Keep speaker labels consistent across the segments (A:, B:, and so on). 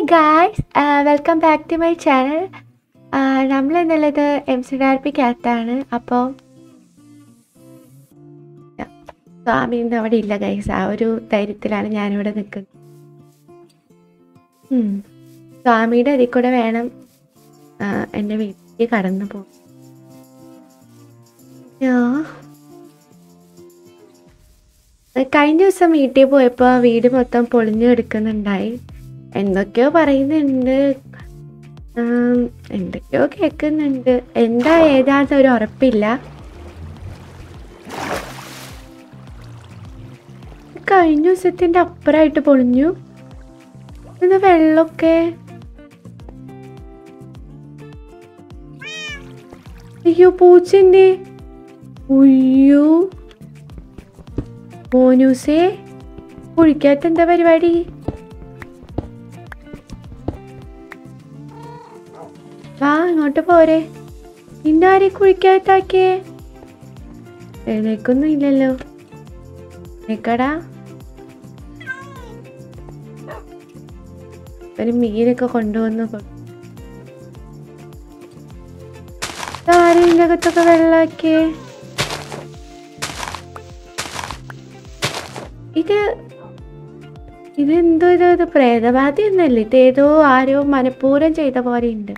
A: Guys welcome back to my channel നമ്മൾ എന്നുള്ളത് M C R പിക്കകത്താണ് അപ്പോൾ സ്വാമി ഇന്ന് അവിടെ ഇല്ല ഗൈസ് ആ ഒരു ധൈര്യത്തിലാണ് ഞാനിവിടെ നിൽക്കുന്നത് ഉം. സ്വാമിയുടെ അതിൽ കൂടെ വേണം ആ, എൻ്റെ വീട്ടിൽ കടന്നു പോകും കഴിഞ്ഞ ദിവസം വീട്ടിൽ പോയപ്പോൾ വീട് മൊത്തം പൊളിഞ്ഞു കിടക്കുന്നുണ്ടായി എന്തൊക്കെയോ പറയുന്നുണ്ട് ആം, എന്തൊക്കെയോ കേൾക്കുന്നുണ്ട് എന്താ ഏതാന്ന് ഒരു ഉറപ്പില്ല കഴിഞ്ഞ ദിവസത്തിന്റെ അപ്പുറമായിട്ട് പൊളിഞ്ഞു എന്നാ വെള്ളമൊക്കെ അയ്യോ പൂച്ചന്റെ ഉയ്യോ മോനൂസേ കുഴിക്കാത്ത എന്താ പരിപാടി വാ ഇങ്ങോട്ട് പോരെ ഇന്നാരെ കുഴിക്കാത്താക്കിയേ എഴുന്നേക്കൊന്നും ഇല്ലല്ലോ നിക്കടാ ഒരു മീനൊക്കെ കൊണ്ടുവന്ന് കൊ- ഇതാരാ ഇതിന്റെ അകത്തൊക്കെ വെള്ളാക്കിയേ ഇത് ഇതെന്തോ ഇത് ഇത് പ്രേതബാധയൊന്നല്ല ഇത് ഏതോ ആരോ മനഃപൂർവ്വം ചെയ്ത പോലെ ഉണ്ട്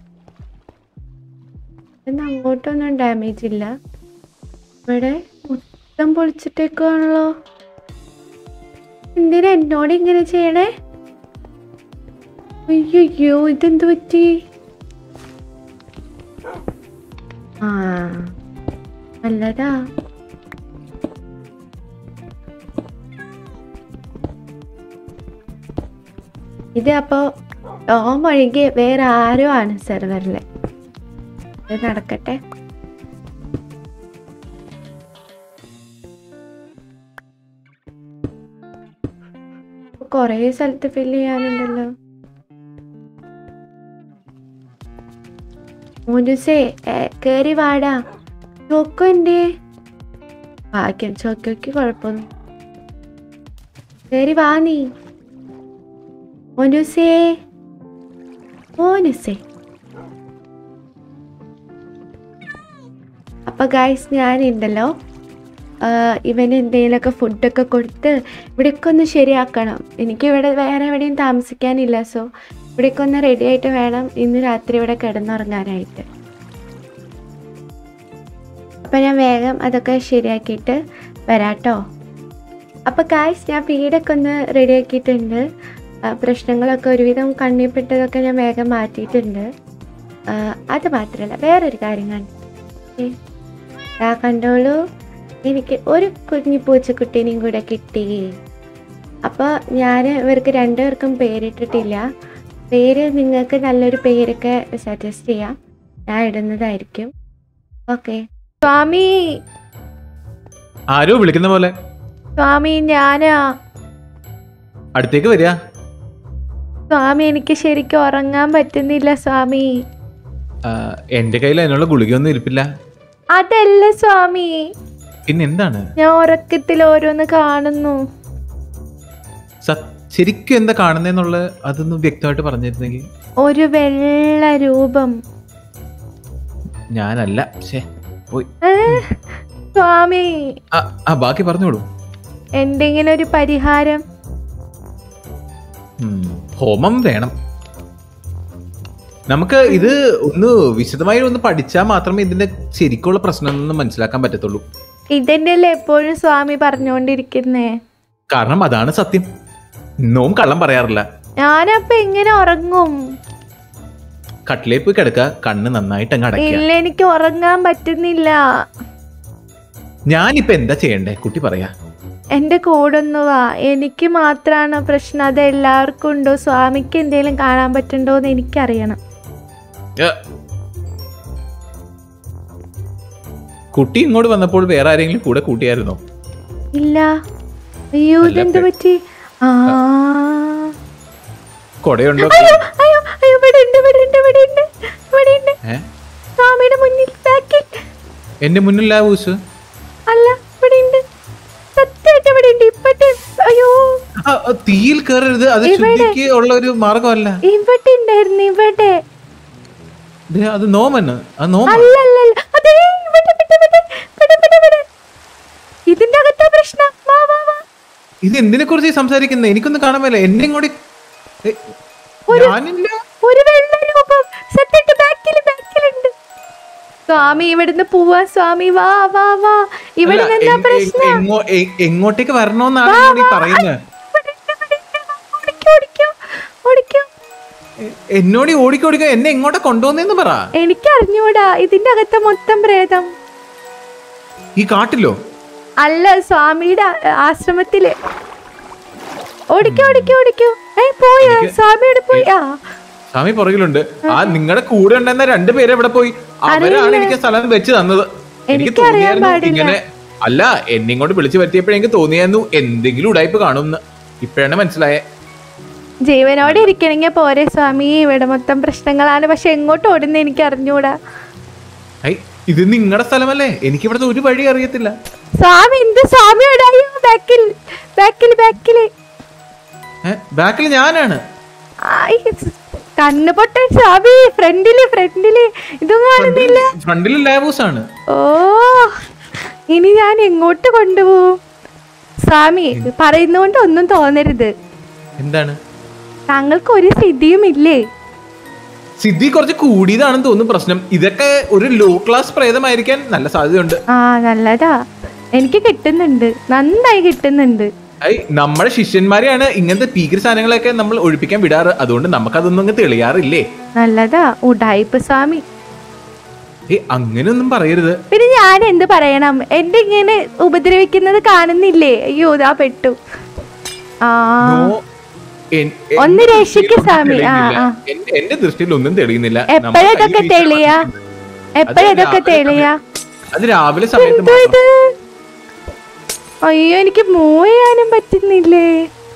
A: ഇന്ന് അങ്ങോട്ടൊന്നും ഡാമേജ് ഇല്ല ഇവിടെ മൊത്തം പൊളിച്ചിട്ടേക്കാണല്ലോ എന്തിനാ എന്നോട് ഇങ്ങനെ ചെയ്യണേ അയ്യോ ഇതെന്ത് പറ്റി ആ നല്ലതാ ഇത് അപ്പോ ടോം ഒഴികെ വേറെ ആരോ ആണ് സെർവറില് ഇത് നടക്കട്ടെ കൊറേ സ്ഥലത്ത് ഫില്ല് ചെയ്യാനുണ്ടല്ലോ മോനുസേ കേറി വാടാ ചോക്കോ എന്തേ ഭാഗ്യം ചോക്കോക്ക് കുഴപ്പമൊന്നും കേറി വാ നീ മോനുസേ മോനുസേ അപ്പൊ ഗായ്സ് ഞാനുണ്ടല്ലോ ആഹ് ഇവന് എന്തെങ്കിലുമൊക്കെ ഫുഡൊക്കെ കൊടുത്ത് ഇവിടെയൊക്കെ ഒന്ന് ശരിയാക്കണം എനിക്ക് ഇവിടെ വേറെ എവിടെയും താമസിക്കാനില്ല സോ ഇവിടെയൊക്കെ ഒന്ന് റെഡി ആയിട്ട് വേണം ഇന്ന് രാത്രി ഇവിടെ കിടന്നുറങ്ങാനായിട്ട് അപ്പം ഞാൻ വേഗം അതൊക്കെ ശരിയാക്കിയിട്ട് വരാട്ടോ അപ്പോൾ കായ്സ് ഞാൻ വീടൊക്കെ ഒന്ന് റെഡിയാക്കിയിട്ടുണ്ട് ആ, പ്രശ്നങ്ങളൊക്കെ ഒരുവിധം കണ്ണിപ്പെട്ടതൊക്കെ ഞാൻ വേഗം മാറ്റിയിട്ടുണ്ട് ആ, അത് മാത്രമല്ല വേറൊരു കാര്യം കണ്ടു ഏ, ദാ കണ്ടോളൂ എനിക്ക് ഒരു കുഞ്ഞു പൂച്ചക്കുട്ടീനെയും കൂടെ കിട്ടി അപ്പോൾ ഞാൻ ഇവർക്ക് രണ്ടുപേർക്കും പേരിട്ടിട്ടില്ല പേര് നിങ്ങൾക്ക് നല്ലൊരു പേരൊക്കെ സജസ്റ്റ് ചെയ്യാം ഞാൻ ഇടുന്നതായിരിക്കും ഓക്കെ സ്വാമി
B: ആരോ വിളിക്കുന്ന പോലെ
A: സ്വാമി ഞാനാ
B: അടുത്തേക്ക് വരിക
A: സ്വാമി എനിക്ക് ശരിക്കും ഉറങ്ങാൻ പറ്റുന്നില്ല സ്വാമി
B: ആ, എന്റെ കയ്യിൽ അതിനുള്ള ഗുളികയൊന്നും ഇരിപ്പില്ല
A: അതല്ല സ്വാമി
B: പിന്നെ എന്താണ്
A: ഞാൻ ഉറക്കത്തിൽ ഓരോന്ന് കാണുന്നു
B: സ- ശരിക്കും എന്താ കാണുന്നേന്നുള്ള അതൊന്ന് വ്യക്തമായിട്ട് പറഞ്ഞിരുന്നെങ്കിൽ
A: ഒരു വെള്ള രൂപം
B: ഞാനല്ല ശേ പോയി
A: ഏ, സ്വാമി
B: ആ ആ ബാക്കി പറഞ്ഞോളൂ
A: എന്തെങ്കിലും ഒരു പരിഹാരം
B: ഉം, ഹോമം വേണം നമുക്ക് ഇത് ഒന്ന് വിശദമായി ഒന്ന് പഠിച്ചാൽ മാത്രമേ ഇതിന്റെ ശരിക്കുള്ള പ്രശ്നം ഒന്ന് മനസ്സിലാക്കാൻ പറ്റത്തുള്ളൂ
A: ഇതെന്നെയല്ലേ എപ്പോഴും സ്വാമി പറഞ്ഞുകൊണ്ടിരിക്കുന്നേ
B: കാരണം അതാണ് സത്യം ഇന്നവും കള്ളം പറയാറില്ല
A: ഞാനപ്പൊ എങ്ങനെ ഉറങ്ങും
B: കട്ടിലേ പോയി കിടക്കുക കണ്ണ് നന്നായിട്ട് അങ്ങ് അടയ്ക്കുക
A: ഇല്ല എനിക്ക് ഉറങ്ങാൻ പറ്റുന്നില്ല
B: ഞാനിപ്പോ എന്താ ചെയ്യണ്ടേ കുട്ടി പറയാ
A: എന്റെ കൂടൊന്നു വാ എനിക്ക് മാത്രമാണ് പ്രശ്നം അത് എല്ലാവർക്കും ഉണ്ടോ സ്വാമിക്ക് എന്തെങ്കിലും കാണാൻ പറ്റുണ്ടോ എന്ന് എനിക്കറിയണം
B: ഏ. കുട്ടി ഇങ്ങോട്ട് വന്നപ്പോൾ വേറെ ആരെങ്കിലും കൂടെ കൂട്ടിയായിരുന്നോ
A: ഇല്ല അയ്യോ
B: അല്ല,
A: ഇതെന്ത്
B: പെ-
A: പറ്റി ആ
B: കൊടയുണ്ടോ
A: അയ്യോ അയ്യോ അയ്യോ ഇവിടെ ഉണ്ട് ഇവിടെ ഉണ്ട് ഇവിടെ ഉണ്ട് ഇവിടെ ഉണ്ട്
B: ഏ
A: സ്വാമിയുടെ മുന്നിൽ ബാക്കിൽ
B: എന്റെ മുന്നിലാ ഊസ്
A: അല്ല ഇവിടെ ഉണ്ട് സത്യമായിട്ട് ഇവിടെ ഉണ്ട് ഇപ്പത്തെ അയ്യോ
B: ആ, തീയിൽ കയറരുത് അത് ശുദ്ധിക്ക് ഉള്ള ഒരു മാർഗമല്ല
A: ഇവിടെ ഉണ്ടായിരുന്നു ഇവിടെ
B: ദേ, അത് നോമന് അത് നോമ
A: അല്ലല്ലല്ല അതേ ഇവിടെ ഇവിടെ ഇവിടെ ഇവിടെ ഇവിടെ ഇവിടെ ഇതിന്റെ അകത്താ പ്രശ്നം വാ വാ വാ
B: ഇത് എന്തിനെ കുറിച്ച് സംസാരിക്കുന്നത് എനിക്കൊന്നും കാണാൻ പറ്റില്ല എന്നെ കൂടി ഏ, ഞാനില്ല
A: ഒരു വെള്ള രൂപം സത്യമായിട്ട് ബാക്കിൽ ബാക്കിലുണ്ട് സ്വാമി ഇവിടുന്ന് പോവാ സ്വാമി വാ വാ വാ ഇവിടെ
B: അല്ല,
A: എന്താ
B: എ-
A: പ്രശ്നം
B: എ- എങ്ങോ- എ- എങ്ങോട്ടേക്ക് വരണമെന്നാണ് എന്നോട് ഈ പറയുന്നത്
A: ഇവിടെ ഉണ്ട്, ഇവിടെ ഉണ്ട്. ഓടിക്കോ ഓടിക്കോ ഓടിക്കോ
B: എ- എന്നോട് ഈ ഓടിക്ക് ഓടിക്ക എന്നെ എങ്ങോട്ടാ കൊണ്ടുവന്നേന്ന് പറ
A: എനിക്ക് അറിഞ്ഞൂടാ ഇതിന്റെ അകത്ത് മൊത്തം പ്രേതം
B: ഈ കാട്ടിലോ
A: അല്ല സ്വാമിയുടെ ആ- ആശ്രമത്തില് ഓടിക്കോ ഓടിക്കോ ഓടിക്കോ ഏ പോയാ സ്വാമിയുടെ പോയി ആ
B: സ്വാമി പുറകിലുണ്ട് ആ നിങ്ങളുടെ കൂടെ ഉണ്ടായിരുന്ന രണ്ടുപേരെ എവിടെ പോയി അവരാണ് എനിക്ക് സ്ഥലം വെച്ച് തന്നത് എനിക്ക്
A: എനിക്കറിയാൻ
B: തോന്നിയായിരുന്നു
A: പാടില്ല.
B: ഇങ്ങനെ അല്ല എന്നെ ഇങ്ങോട്ട് വിളിച്ചു പറ്റിയപ്പോഴേ എനിക്ക് തോന്നിയായിരുന്നു എന്തെങ്കിലും ഉടായ്പ കാണുമെന്ന് ഇപ്പോഴാണ് മനസ്സിലായേ
A: ജീവനോടെ ഇരിക്കണമെങ്കിൽ പോരെ സ്വാമി ഇവിടെ മൊത്തം പ്രശ്നങ്ങളാണ് പക്ഷെ എങ്ങോട്ട് ഓടുന്ന എനിക്ക് അറിഞ്ഞൂടാ
B: ഐ ഇത് നിങ്ങളുടെ സ്ഥലമല്ലേ എനിക്ക് ഇവിടുത്തെ ഒരു വഴി അറിയത്തില്ല
A: സ്വാമി എന്ത് സ്വാമി ഇടായോ ബാക്കിൽ ബാക്കിൽ ബാക്കില്
B: ഏഹ് ബാക്കിൽ ഞാനാണ്
A: ആയ്, കണ്ണ് പൊട്ടൻ സ്വാമി ഫ്രണ്ടില് ഫ്രണ്ടില് ഇതും കാണുന്നില്ല
B: ഫ്രണ്ടിൽ ലാബൂസ് ആണ്
A: ഓ ഇനി ഞാൻ എങ്ങോട്ട് കൊണ്ടുപോകും സ്വാമി പറയുന്നോണ്ട് ഒന്നും തോന്നരുത്
B: എന്താണ്
A: താങ്കൾക്ക് ഒരു സ്ഥിതിയും ഇല്ലേ
B: സിദ്ധി കുറച്ച് കൂടിയതാണെന്ന് തോന്നുന്നു പ്രശ്നം ഇതൊക്കെ ഒരു ലോ ക്ലാസ് പ്രേതമായിരിക്കാൻ നല്ല സാധ്യതയുണ്ട്
A: ആ നല്ലതാ എനിക്ക് കിട്ടുന്നുണ്ട് നന്നായി കിട്ടുന്നുണ്ട്
B: ഐ നമ്മുടെ ശിഷ്യന്മാരെയാണ് ഇങ്ങനത്തെ ഭീകര സാധനങ്ങളൊക്കെ നമ്മൾ ഒഴിപ്പിക്കാൻ വിടാറ് അതുകൊണ്ട് നമുക്കതൊന്നും അങ്ങ് തെളിയാറില്ലേ
A: നല്ലതാ ഉടായിപ്പ് സ്വാമി
B: ഏ അങ്ങനെയൊന്നും പറയരുത്
A: പിന്നെ ഞാൻ എന്ത് പറയണം എന്റെ ഇങ്ങനെ ഉപദ്രവിക്കുന്നത് കാണുന്നില്ലേ അയ്യോ ഇതാ പെട്ടു ആ
B: നോ, എൻ- എൻ-
A: ഒന്ന് രക്ഷിക്ക്
B: ഒന്നും
A: സ്വാമി. ആ,
B: തെളിയുന്നില്ല.
A: ആ.
B: എൻ- എന്റെ ദൃഷ്ടിയിൽ ഒന്നും തെളിയുന്നില്ല
A: എപ്പോഴാ
B: നമ്മുടെ
A: ഇതൊക്കെ
B: കയ്യിൽ
A: തെളിയാ എപ്പോഴാ
B: അത്
A: ഇതൊക്കെ
B: രാവിലെ
A: തെളിയാ
B: അത് രാവിലെ സമയത്ത്
A: എന്തോ
B: മാത്രം.
A: ഇത് അയ്യോ എനിക്ക് മൂവ് ചെയ്യാനും പറ്റുന്നില്ലേ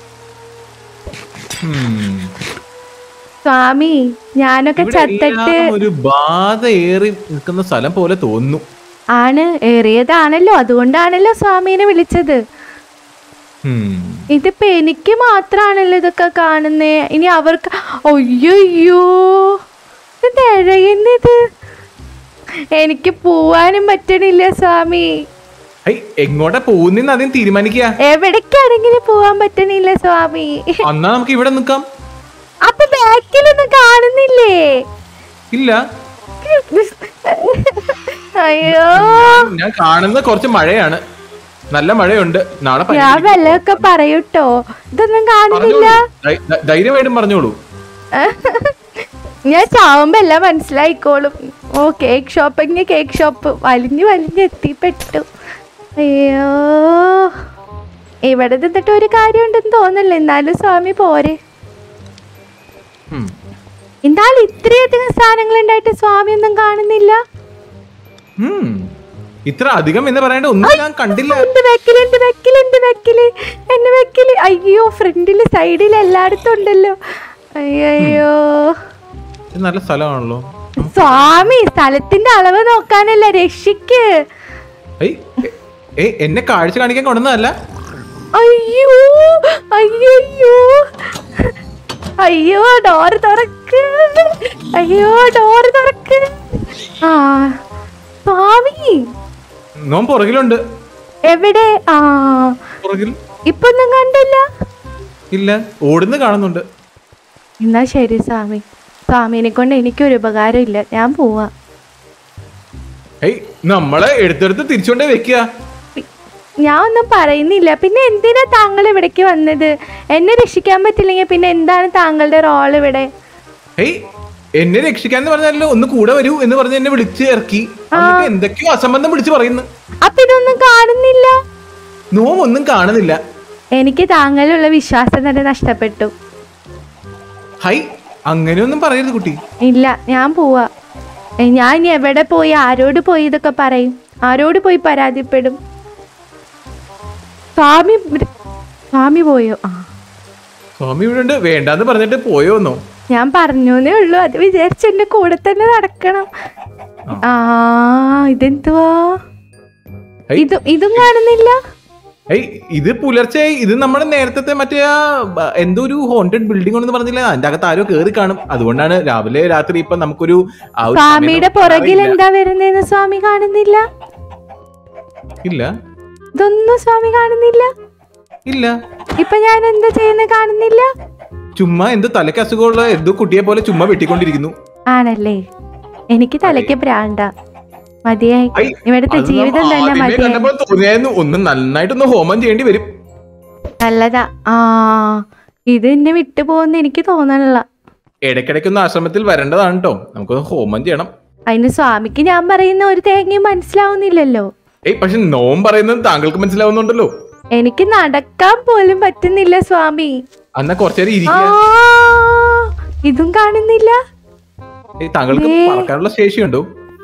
B: ഉം.
A: സ്വാമി ഞാനൊക്കെ
B: ഇവിടെ
A: ചത്തിട്ട്
B: എല്ലാം ഒരു ബാധ ഏറി നിൽക്കുന്ന സ്ഥലം പോലെ തോന്നുന്നു
A: ആണ് ഏറിയതാണല്ലോ അതുകൊണ്ടാണല്ലോ സ്വാമീനെ വിളിച്ചത്
B: ഉം.
A: ഇതിപ്പോ എനിക്ക് മാത്രാണല്ലോ ഇതൊക്കെ കാണുന്നേ ഇനി അവർക്ക് അയ്യോ ഇത് എഴയുന്നത് എനിക്ക് പോവാനും പറ്റണില്ല സ്വാമി
B: ഐ എങ്ങോട്ടാ പോകുന്നെന്ന് ആദ്യം തീരുമാനിക്കുക
A: എവിടേക്കാണെങ്കിലും പോവാൻ പറ്റണില്ല സ്വാമി
B: എന്നാ നമുക്ക് ഇവിടെ നിൽക്കാം
A: അപ്പൊ ബാക്കിലൊന്നും കാണുന്നില്ലേ
B: ഇല്ല
A: അയ്യോ
B: ഞാൻ കാണുന്ന കുറച്ച് മഴയാണ് നല്ല മഴയുണ്ട് നാളെ പനി
A: ഞാൻ വല്ലതൊക്കെ പറയൂട്ടോ ഇതൊന്നും കാണുന്നില്ല
B: പറഞ്ഞോളൂ. ധൈ- ധൈ- ധൈര്യമായിട്ടും പറഞ്ഞോളൂ
A: ഞാൻ ചാവുമ്പോ എല്ലാം മനസ്സിലായിക്കോളും ഓ കേക്ക് ഷോപ്പെങ്കിൽ കേക്ക് ഷോപ്പ് വലിഞ്ഞു വലിഞ്ഞ് എത്തിപ്പെട്ടു അയ്യോ ഇവിടെ നിന്നിട്ട് ഒരു കാര്യം ഉണ്ടെന്ന് തോന്നില്ല എന്നാലും സ്വാമി പോരെ
B: ഉം.
A: എന്നാലും ഇത്രയധികം സാധനങ്ങൾ ഉണ്ടായിട്ട് സ്വാമി ഒന്നും കാണുന്നില്ല
B: ഉം. ഇത്ര അധികം എന്ന് പറയേണ്ട ഒന്നും ഞാൻ കണ്ടില്ല
A: എന്റെ വെക്കില് എന്റെ വെക്കില് എന്റെ വെക്കില് എന്റെ വെക്കില് അയ്യോ ഫ്രണ്ടില് സൈഡിൽ എല്ലായിടത്തും ഉണ്ടല്ലോ അയ്യോ
B: ഇത് നല്ല സ്ഥലമാണല്ലോ
A: സ്വാമി സ്ഥലത്തിന്റെ അളവ് നോക്കാനല്ല രക്ഷിക്ക്
B: ഏയ് എ- ഏയ് എന്നെ കാഴ്ച കാണിക്കാൻ കൊണ്ടുവന്നതല്ല
A: അയ്യോ അയ്യോ അയ്യോ ഡോറ് തുറക്ക് അയ്യോ ഡോറ് തുറക്ക് ആ സ്വാമി
B: നോൻ പുറകിലുണ്ട്
A: എവിടെ ആ
B: പുറകിൽ
A: ഇപ്പൊ ഒന്നും കണ്ടില്ല
B: ഇല്ല ഓടുന്ന് കാണുന്നുണ്ട്
A: എന്നാ ശരി സ്വാമി സ്വാമിനെ കൊണ്ട് എനിക്കൊരു ഉപകാരം ഇല്ല ഞാൻ പോവാ
B: ഏയ് നമ്മളെ എടുത്തെടുത്ത് തിരിച്ചുകൊണ്ടേ വെക്കുക
A: ഞാൻ ഒന്നും പറയുന്നില്ല പിന്നെ എന്തിനാ താങ്കൾ ഇവിടേക്ക് വന്നത് എന്നെ രക്ഷിക്കാൻ പറ്റില്ലെങ്കിൽ പിന്നെ എന്താണ് താങ്കളുടെ റോൾ ഇവിടെ
B: ഏയ് എന്നെ രക്ഷിക്കാന്ന് പറഞ്ഞാലോ ഒന്ന് കൂടെ വരൂ എന്ന് പറഞ്ഞ് എന്നെ വിളിച്ച് ഇറക്കി എന്നിട്ട് എന്തൊക്കെയോ അസംബന്ധം വിളിച്ച് പറയുന്നു
A: അപ്പൊ ഇതൊന്നും കാണുന്നില്ല
B: നോം ഒന്നും കാണുന്നില്ല
A: എനിക്ക് താങ്കളിലുള്ള വിശ്വാസം തന്നെ നഷ്ടപ്പെട്ടു
B: ഹൈ അങ്ങനെയൊന്നും പറയരുത് കുട്ടി
A: ഇല്ല ഞാൻ പോവാ ഏ, ഞാൻ ഇനി എവിടെ പോയി ആരോട് പോയി ഇതൊക്കെ പറയും ആരോട് പോയി പരാതിപ്പെടും സ്വാമി വൃ- സ്വാമി പോയോ ആ
B: സ്വാമി ഇവിടെ ഉണ്ട് വേണ്ടാന്ന് പറഞ്ഞിട്ട് പോയോന്നോ
A: ഞാൻ പറഞ്ഞേ ഉള്ളൂ അത് വിചാരിച്ച് എന്റെ കൂടെ തന്നെ നടക്കണം ആ ഇതെന്തുവാ
B: ഹൈ,
A: ഇതും ഇതും കാണുന്നില്ല
B: ഏയ് ഇത് പുലർച്ചെ ഇത് നമ്മുടെ നേരത്തെ മറ്റേ ആ ബ- എന്തോ ഒരു ഹോണ്ടഡ് ബിൽഡിംഗ് ഉണ്ടെന്ന് പറഞ്ഞില്ല അതിന്റെ അകത്ത് ആരോ കേറി കാണും അതുകൊണ്ടാണ് രാവിലെ രാത്രി ഇപ്പൊ നമുക്കൊരു ആ ഒരു സമയം
A: സ്വാമിയുടെ
B: നമുക്ക്
A: പുറകിൽ
B: അറിയില്ല.
A: എന്താ വരുന്നതെന്ന് സ്വാമി കാണുന്നില്ല
B: ഇല്ല
A: ഇതൊന്നും സ്വാമി കാണുന്നില്ല
B: ഇല്ല
A: ഇപ്പൊ ഞാൻ എന്താ ചെയ്യുന്നത് കാണുന്നില്ല
B: ചുമ്മാ എന്തോ തലയ്ക്ക് അസുഖമുള്ള എന്തോ കുട്ടിയെ പോലെ ചുമ്മാ വെട്ടിക്കൊണ്ടിരിക്കുന്നു
A: ആണല്ലേ എനിക്ക് തലയ്ക്ക് പ്രാന്ത മതിയായി
B: ഐ,
A: ഇവിടുത്തെ
B: അത്
A: ജീവിതം
B: നമ്മ
A: തന്നെ
B: ആദ്യമേ
A: മതിയായി
B: കണ്ടപ്പോൾ തോന്നിയായിരുന്നു ഒന്ന് നന്നായിട്ടൊന്ന് ഹോമം ചെയ്യേണ്ടി വരും
A: നല്ലതാ ആ ഇത് എന്നെ വിട്ടു പോകുന്ന എനിക്ക് തോന്നണില്ല
B: ഇടയ്ക്കിടയ്ക്കൊന്ന് ആശ്രമത്തിൽ വരേണ്ടതാണ് കേട്ടോ നമുക്കൊന്ന് ഹോമം ചെയ്യണം
A: അതിന് സ്വാമിക്ക് ഞാൻ പറയുന്ന ഒരു തേങ്ങയും മനസ്സിലാവുന്നില്ലല്ലോ
B: ഏയ് പക്ഷെ നോം പറയുന്നത് താങ്കൾക്ക് മനസ്സിലാവുന്നുണ്ടല്ലോ
A: എനിക്ക് നടക്കാൻ പോലും പറ്റുന്നില്ല സ്വാമി
B: എന്നാ കുറച്ചേരം
A: ആ
B: ഇരിക്കുക
A: ഇതും കാണുന്നില്ല
B: ഏയ് താങ്കൾക്ക്
A: ഏ.
B: പറക്കാനുള്ള ശേഷിയുണ്ടോ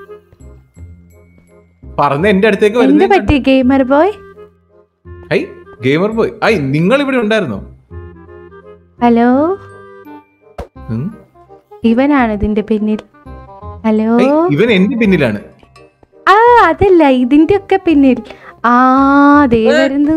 B: പറന്ന് എന്റെ അടുത്തേക്ക്
A: എന്ത്
B: വരുന്ന
A: പറ്റി gamer boy
B: I gamer boy I നിങ്ങൾ ഇവിടെ ഉണ്ടായിരുന്നോ
A: ഹലോ
B: ഉം.
A: ഇവനാണ് ഇതിന്റെ പിന്നിൽ ഹലോ
B: ഐ, ഇവൻ എന്റെ പിന്നിലാണ്
A: ആ അതല്ല ഇതിന്റെ ഒക്കെ പിന്നിൽ ആ ദേ
C: ഏ?
A: വരുന്നു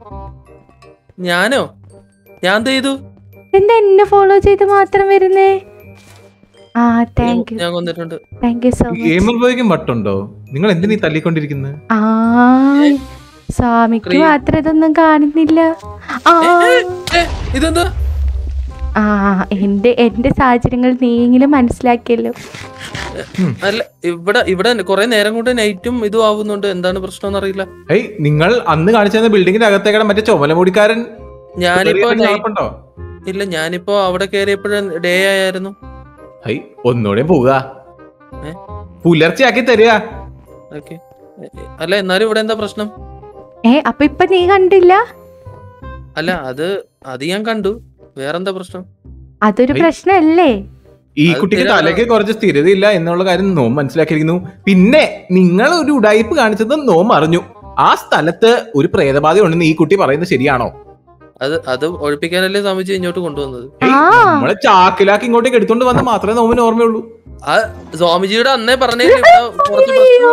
C: ഞാനോ ഞാൻ എന്ത് ചെയ്തു
A: എന്താ എന്നെ ഫോളോ ചെയ്ത് മാത്രം വരുന്നേ ആ താങ്ക് യു
C: ഞാൻ കൊന്നിട്ടുണ്ട്
A: thank you so much
B: gamer ബോയ്ക്ക് മട്ടുണ്ടോ നിങ്ങൾ എന്തിനീ തല്ലിക്കൊണ്ടിരിക്കുന്നത്
A: ആ സ്വാമിക്ക്
C: ക്രീം.
A: മാത്രം ഇതൊന്നും കാണുന്നില്ല ആ
C: ഏ, ഇതെന്താ
A: ആ എന്റെ എന്റെ സാഹചര്യങ്ങൾ നീയെങ്കിലും മനസ്സിലാക്കിയല്ലോ
C: അല്ല ഇവിടെ ഇവിടെ കുറെ നേരം കൊണ്ട് നൈറ്റും ഇതും ആവുന്നുണ്ട് എന്താണ് പ്രശ്നം അറിയില്ല
B: ഐ നിങ്ങൾ അന്ന് കാണിച്ചിരുന്ന ബിൽഡിങ്ങിന്റെ അകത്തേക്കാണ് മറ്റേ ചുമലമുടിക്കാരൻ
C: ഞാനിപ്പോ
B: കേറിയത്
C: night-
B: കാണുന്നുണ്ടോ?
C: ഇല്ല ഞാനിപ്പോ അവിടെ കയറിയപ്പോഴും ഡേ ആയിരുന്നു
B: ഐ ഒന്നുകൂടെ പോവുക
C: ഏ?
B: പുലർച്ചെയാക്കി തരിക
C: ഓക്കെ അല്ല എന്നാലും ഇവിടെ എന്താ പ്രശ്നം
A: ഏ അപ്പൊ ഇപ്പൊ നീ കണ്ടില്ല
C: അല്ല അത് അത് ഞാൻ കണ്ടു വേറെന്താ പ്രശ്നം
A: അതൊരു
B: ഐ.
A: പ്രശ്നമല്ലേ
B: ഈ
C: അത്
B: കുട്ടിക്ക്
C: സ്ഥിരം
B: തലയ്ക്ക് കുറച്ച് സ്ഥിരതയില്ല എന്നുള്ള കാര്യം നോം മനസ്സിലാക്കിയിരിക്കുന്നു പിന്നെ നിങ്ങൾ ഒരു ഉടായിപ്പ് കാണിച്ചത് നോം അറിഞ്ഞു ആ സ്ഥലത്ത് ഒരു പ്രേതബാധ ഉണ്ടെന്ന് ഈ കുട്ടി പറയുന്നത് ശരിയാണോ
C: അത് അത് ഒഴിപ്പിക്കാനല്ലേ സ്വാമിജി ഇങ്ങോട്ട് കൊണ്ടുവന്നത്
B: ഏയ്,
A: ആ.
B: നമ്മളെ ചാക്കിലാക്കി ഇങ്ങോട്ടേക്ക് എടുത്തോണ്ട് വന്ന മാത്രമേ നോമിന് ഓർമ്മയുള്ളൂ
C: ആ സ്വാമിജിയുടെ അന്നേ പറഞ്ഞേ ഇവിടെ കുറച്ച് പ്രശ്നം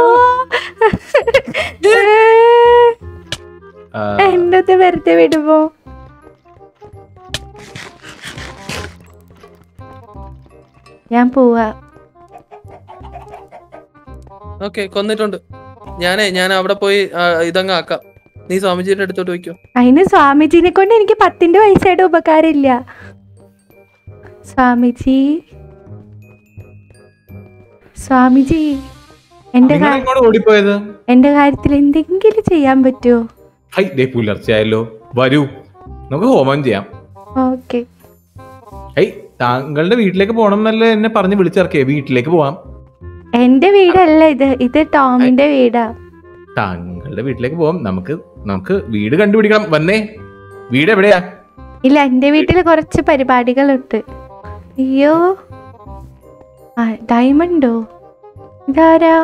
B: ആ,
A: എന്നത് വെറുതെ വിടുമോ ഞാൻ പോവാ
C: ഓക്കെ കൊന്നിട്ടുണ്ട് ഞാനേ ഞാൻ അവിടെ പോയി ആ, ഇതങ്ങ് ആക്കാം നീ സ്വാമിജിയുടെ അടുത്തോട്ട് വയ്ക്കോ
A: അതിന് സ്വാമിജിനെ കൊണ്ട് എനിക്ക് പത്തിന്റെ പൈസയുടെ ഉപകാരമില്ല സ്വാമിജി സ്വാമിജി എന്റെ
B: നിങ്ങൾ
A: കാ-
B: എങ്ങോട്ട് ഓടിപ്പോയത്
A: എന്റെ കാര്യത്തിൽ എന്തെങ്കിലും ചെയ്യാൻ പറ്റുമോ
B: ഹൈ ദേ പുലർച്ചെയായല്ലോ വരൂ നമുക്ക് ഹോമം ചെയ്യാം
A: ഓക്കെ
B: ഹൈ താങ്കളുടെ വീട്ടിലേക്ക് പോകണം എന്നല്ലേ എന്നെ പറഞ്ഞ് വിളിച്ചിറക്കിയേ വീട്ടിലേക്ക് പോവാം
A: എന്റെ വീടല്ല ഇത് ഇത് ടോമിന്റെ വീടാ
B: താങ്കളുടെ വീട്ടിലേക്ക് പോവാം നമുക്ക് നമുക്ക് വീട് കണ്ടുപിടിക്കണം വന്നേ വീട് എവിടെയാ
A: ഇല്ല എന്റെ വീട്ടിൽ കുറച്ച് പരിപാടികളുണ്ട് അയ്യോ ആ ഡയമണ്ടോ ഇതാരാ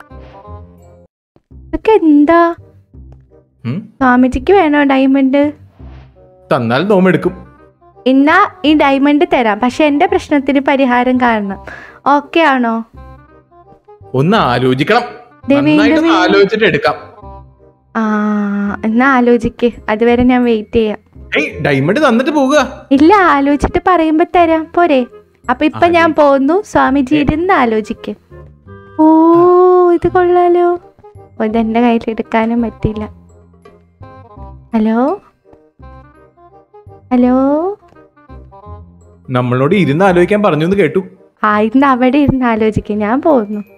A: ഇതൊക്കെ എന്താ
B: ഉം?
A: സ്വാമിജിക്ക് വേണോ ഡയമണ്ട്
B: തന്നാൽ നോമെടുക്കും
A: എന്നാ ഈ ഡയമണ്ട് തരാം പക്ഷെ എന്റെ പ്രശ്നത്തിന് പരിഹാരം കാണണം ഓക്കെ ആണോ
B: ഒന്ന് ആലോചിക്കണം
A: ദേ വീണ്ടും
B: നന്നായിട്ടൊന്ന്
A: വീണ്ടും.
B: ആലോചിച്ചിട്ട് എടുക്കാം
A: ആ എന്നാ ആലോചിക്ക് അതുവരെ ഞാൻ വെയിറ്റ് ചെയ്യാം
B: ഏയ് ഡയമണ്ട് തന്നിട്ട് പോകുക
A: ഇല്ല ആലോചിച്ചിട്ട് പറയുമ്പോ തരാം പോരെ അപ്പൊ ഇപ്പൊ ഞാൻ
B: ആലോചി-
A: പോന്നു സ്വാമിജി ഇരുന്ന് ആലോചിക്ക് ഓ ഇത് കൊള്ളാലോ ഓ, ഇതെന്റെ കയ്യിൽ എടുക്കാനും പറ്റില്ല ഹലോ ഹലോ
B: നമ്മളോട് ഇരുന്ന് ആലോചിക്കാൻ പറഞ്ഞു എന്ന് കേട്ടു
A: ആ ഇന്ന് അവിടെ ഇരുന്ന് ആലോചിക്കും ഞാൻ പോന്നു